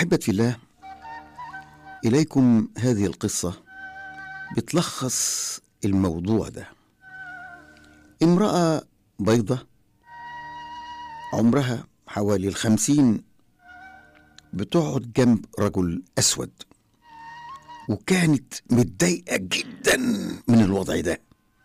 أحبة الله إليكم هذه القصة بتلخص الموضوع ده امرأة بيضة عمرها حوالي الخمسين بتقعد جنب رجل أسود وكانت متضايقة جدا من الوضع ده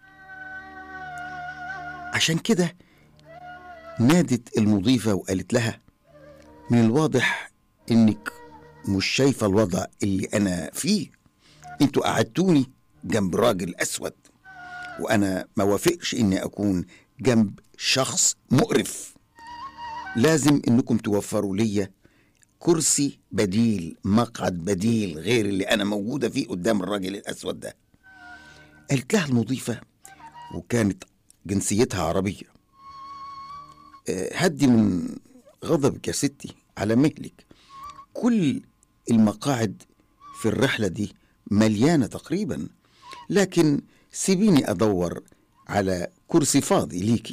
عشان كده نادت المضيفة وقالت لها من الواضح انك مش شايفة الوضع اللي انا فيه انتوا قعدتوني جنب راجل اسود وانا ما وافقش اني اكون جنب شخص مقرف لازم انكم توفروا ليا كرسي بديل مقعد بديل غير اللي انا موجودة فيه قدام الراجل الاسود ده قالت لها المضيفة وكانت جنسيتها عربية آه، هدي من غضبك يا ستي على مهلك كل المقاعد في الرحلة دي مليانة تقريبا لكن سيبيني أدور على كرسي فاضي ليكي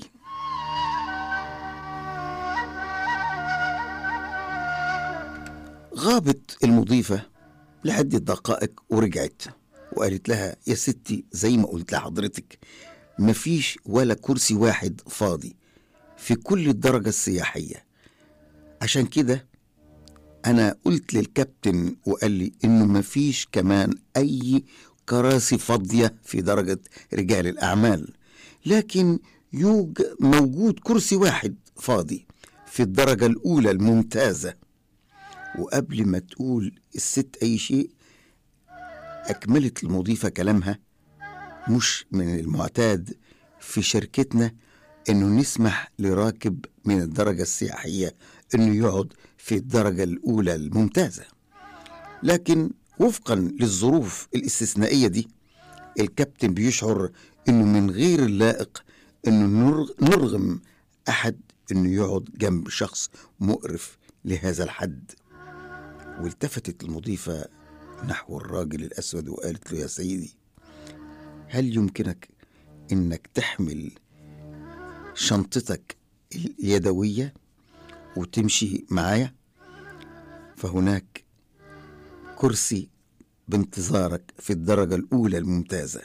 غابت المضيفة لعدة دقائق ورجعت وقالت لها يا ستي زي ما قلت لحضرتك مفيش ولا كرسي واحد فاضي في كل الدرجة السياحية عشان كده أنا قلت للكابتن وقال لي إنه مفيش كمان أي كراسي فاضية في درجة رجال الأعمال لكن يوجد موجود كرسي واحد فاضي في الدرجة الأولى الممتازة وقبل ما تقول الست أي شيء أكملت المضيفة كلامها مش من المعتاد في شركتنا انه نسمح لراكب من الدرجة السياحية انه يقعد في الدرجة الاولى الممتازة لكن وفقا للظروف الاستثنائية دي الكابتن بيشعر انه من غير اللائق انه نرغ- نرغم احد انه يقعد جنب شخص مقرف لهذا الحد والتفتت المضيفة نحو الراجل الأسود وقالت له يا سيدي هل يمكنك إنك تحمل شنطتك اليدوية وتمشي معايا فهناك كرسي بانتظارك في الدرجة الأولى الممتازة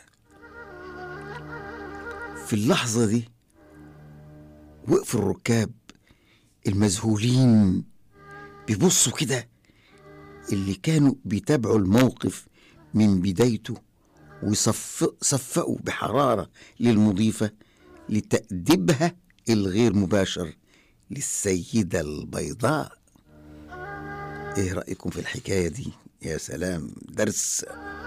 في اللحظة دي وقف الركاب المذهولين بيبصوا كده اللي كانوا بيتابعوا الموقف من بدايته وصفقوا بحرارة للمضيفة لتأديبها الغير مباشر للسيدة البيضاء ايه رأيكم في الحكاية دي يا سلام درس